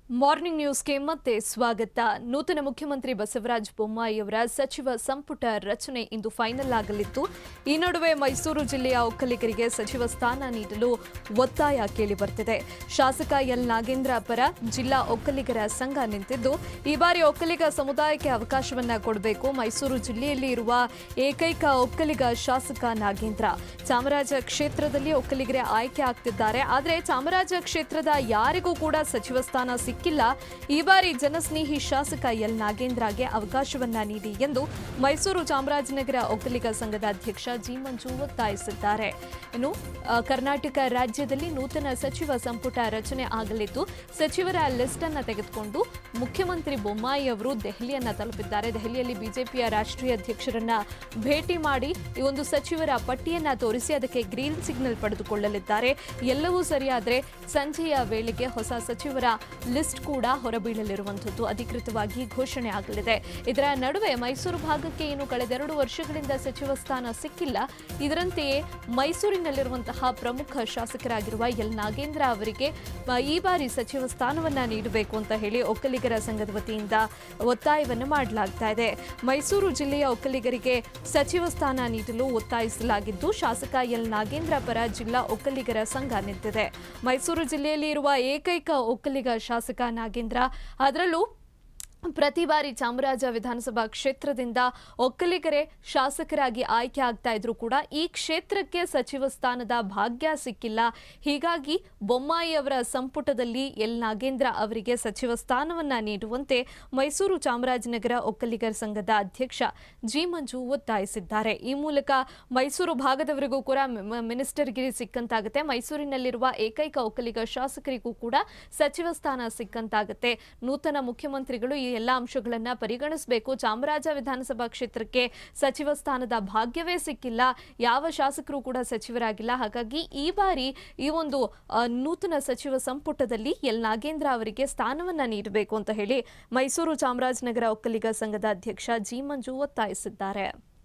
morning ನ್ಯೂಸ್ಗೆ ಮತ್ತೆ ಸ್ವಾಗತ ನೂತನ ಮುಖ್ಯಮಂತ್ರಿ ಬಸವರಾಜ ಬೊಮ್ಮಾಯಿಯವರ ಸಚಿವ ಸಂಪುಟ ರಚನೆ ಇಂದು ಫೈನಲ್ ಆಗಲಿದ್ದು ಈ ನಡುವೆ ಮೈಸೂರು ಜಿಲ್ಲೆಯ ಒಕ್ಕಲಿಗರಿಗೆ ಸಚಿವ ಸ್ಥಾನ ನೀಡಲು ಒತ್ತಾಯ ಕೇಳಿಬರ್ತಿದೆ ಶಾಸಕ ಎಲ್ ನಾಗೇಂದ್ರ ಪರ ಜಿಲ್ಲಾ ಒಕ್ಕಲಿಗರ ಸಂಘ ನಿಂತಿದ್ದು ಈ ಬಾರಿ ಒಕ್ಕಲಿಗ ಸಮುದಾಯಕ್ಕೆ ಅವಕಾಶವನ್ನ ಕೊಡಬೇಕು ಮೈಸೂರು ಜಿಲ್ಲೆಯಲ್ಲಿ ಇರುವ ಏಕೈಕ ಒಕ್ಕಲಿಗ ಶಾಸಕ ನಾಗೇಂದ್ರ ಚಾಮರಾಜ ಕ್ಷೇತ್ರದಲ್ಲಿ ಒಕ್ಕಲಿಗರೇ ಆಯ್ಕೆ ಆಗ್ತಿದ್ದಾರೆ ಆದರೆ ಚಾಮರಾಜ ಕ್ಷೇತ್ರದ ಯಾರಿಗೂ ಕೂಡ ಸಚಿವ ಸ್ಥಾನ ಸಿಕ್ಕಿಲ್ಲ ಈ ಬಾರಿ ಜನಸ್ನೇಹಿ ಶಾಸಕ ಎಲ್ ನಾಗೇಂದ್ರಗೆ ಅವಕಾಶವನ್ನ ನೀಡಿ ಎಂದು ಮೈಸೂರು ಚಾಮರಾಜನಗರ ಒಕ್ಕಲಿಗ ಸಂಘದ ಅಧ್ಯಕ್ಷ ಜಿ ಮಂಜು ಒತ್ತಾಯಿಸಿದ್ದಾರೆ ಇನ್ನು ಆ, ಕರ್ನಾಟಕ ರಾಜ್ಯದಲ್ಲಿ ನೂತನ ಸಚಿವ ಸಂಪುಟ ರಚನೆ ಆಗಲಿದ್ದು ಸಚಿವರ ಲಿಸ್ಟ್ ಅನ್ನ ತೆಗೆದುಕೊಂಡು ಮುಖ್ಯಮಂತ್ರಿ ಬೊಮ್ಮಾಯಿ ಅವರು ದೆಹಲಿಯನ್ನ ತಲುಪಿದ್ದಾರೆ ದೆಹಲಿಯಲ್ಲಿ ಬಿಜೆಪಿಯ ರಾಷ್ಟ್ರೀಯ ಅಧ್ಯಕ್ಷರನ್ನ ಭೇಟಿ ಮಾಡಿ ಈ ಒಂದು ಸಚಿವರ ಪಟ್ಟಿಯನ್ನ ತೋರಿಸಿ ಅದಕ್ಕೆ ಗ್ರೀನ್ ಸಿಗ್ನಲ್ ಪಡೆದುಕೊಳ್ಳಲಿದ್ದಾರೆ ಎಲ್ಲವೂ ಸರಿಯಾದರೆ ಸಂಜೆಯ ವೇಳೆಗೆ ಹೊಸ ಸಚಿವರ ಲಿಸ್ಟ್ ಕೂಡ ಹೊರಬೀಳಲಿರುವಂಥದ್ದು ಅಧಿಕೃತವಾಗಿ ಘೋಷಣೆ ಆಗಲಿದೆ ಇದರ ನಡುವೆ ಮೈಸೂರು ಭಾಗಕ್ಕೆ ಇನ್ನು ಕಳೆದೆರಡು ವರ್ಷಗಳಿಂದ ಸಚಿವ ಸ್ಥಾನ ಸಿಕ್ಕಿಲ್ಲ ಇದರಂತೆಯೇ ಮೈಸೂರಿನಲ್ಲಿರುವಂತಹ ಪ್ರಮುಖ ಶಾಸಕರಾಗಿರುವ ಎಲ್ ನಾಗೇಂದ್ರ ಅವರಿಗೆ ಆ, ಈ ಬಾರಿ ಸಚಿವ ಸ್ಥಾನವನ್ನ ನೀಡಬೇಕು ಅಂತ ಹೇಳಿ ಒಕ್ಕಲಿಗರ ಸಂಘದ ವತಿಯಿಂದ ಒತ್ತಾಯವನ್ನು ಮಾಡಲಾಗ್ತಾ ಇದೆ ಮೈಸೂರು ಜಿಲ್ಲೆಯ ಒಕ್ಕಲಿಗರಿಗೆ ಸಚಿವ ಸ್ಥಾನ ನೀಡಲು ಒತ್ತಾಯಿಸಲಾಗಿದ್ದು ಶಾಸಕ ಎಲ್ ನಾಗೇಂದ್ರ ಪರ ಜಿಲ್ಲಾ ಒಕ್ಕಲಿಗರ ಸಂಘ ನಿಂತಿದೆ ಮೈಸೂರು ಜಿಲ್ಲೆಯಲ್ಲಿ ಇರುವ ಏಕೈಕ ಒಕ್ಕಲಿಗ ಶಾಸಕ ನಾಗೇಂದ್ರ ಅದರಲ್ಲೂ ಪ್ರತಿ ಬಾರಿ ಚಾಮರಾಜ ವಿಧಾನಸಭಾ ಕ್ಷೇತ್ರದಿಂದ ಒಕ್ಕಲಿಗರೇ ಶಾಸಕರಾಗಿ ಆಯ್ಕೆ ಆಗ್ತಾ ಇದ್ರು ಕೂಡ ಈ ಕ್ಷೇತ್ರಕ್ಕೆ ಸಚಿವ ಸ್ಥಾನದ ಭಾಗ್ಯ ಸಿಕ್ಕಿಲ್ಲ ಹೀಗಾಗಿ ಬೊಮ್ಮಾಯಿ ಅವರ ಸಂಪುಟದಲ್ಲಿ ಎಲ್ ನಾಗೇಂದ್ರ ಅವರಿಗೆ ಸಚಿವ ಸ್ಥಾನವನ್ನ ನೀಡುವಂತೆ ಮೈಸೂರು ಚಾಮರಾಜನಗರ ಒಕ್ಕಲಿಗರ ಸಂಘದ ಅಧ್ಯಕ್ಷ ಜಿ ಮಂಜು ಒತ್ತಾಯಿಸಿದ್ದಾರೆ ಈ ಮೂಲಕ ಮೈಸೂರು ಭಾಗದವರಿಗೂ ಕೂಡ ಮ- ಮಿನಿಸ್ಟರ್ಗಿರಿ ಸಿಕ್ಕಂತಾಗುತ್ತೆ ಮೈಸೂರಿನಲ್ಲಿರುವ ಏಕೈಕ ಒಕ್ಕಲಿಗ ಶಾಸಕರಿಗೂ ಕೂಡ ಸಚಿವ ಸ್ಥಾನ ಸಿಕ್ಕಂತಾಗುತ್ತೆ ನೂತನ ಮುಖ್ಯಮಂತ್ರಿಗಳು ಈ ಎಲ್ಲ ಅಂಶಗಳನ್ನ ಪರಿಗಣಿಸಬೇಕು ಚಾಮರಾಜ ವಿಧಾನಸಭಾ ಕ್ಷೇತ್ರಕ್ಕೆ ಸಚಿವ ಸ್ಥಾನದ ಭಾಗ್ಯವೇ ಸಿಕ್ಕಿಲ್ಲ ಯಾವ ಶಾಸಕರು ಕೂಡ ಸಚಿವರಾಗಿಲ್ಲ ಹಾಗಾಗಿ ಈ ಬಾರಿ ಈ ಒಂದು ಆ, ನೂತನ ಸಚಿವ ಸಂಪುಟದಲ್ಲಿ ಎಲ್ ನಾಗೇಂದ್ರ ಅವರಿಗೆ ಸ್ಥಾನವನ್ನ ನೀಡಬೇಕು ಅಂತ ಹೇಳಿ ಮೈಸೂರು ಚಾಮರಾಜನಗರ ಒಕ್ಕಲಿಗ ಸಂಘದ ಅಧ್ಯಕ್ಷ ಜಿ ಮಂಜು ಒತ್ತಾಯಿಸಿದ್ದಾರೆ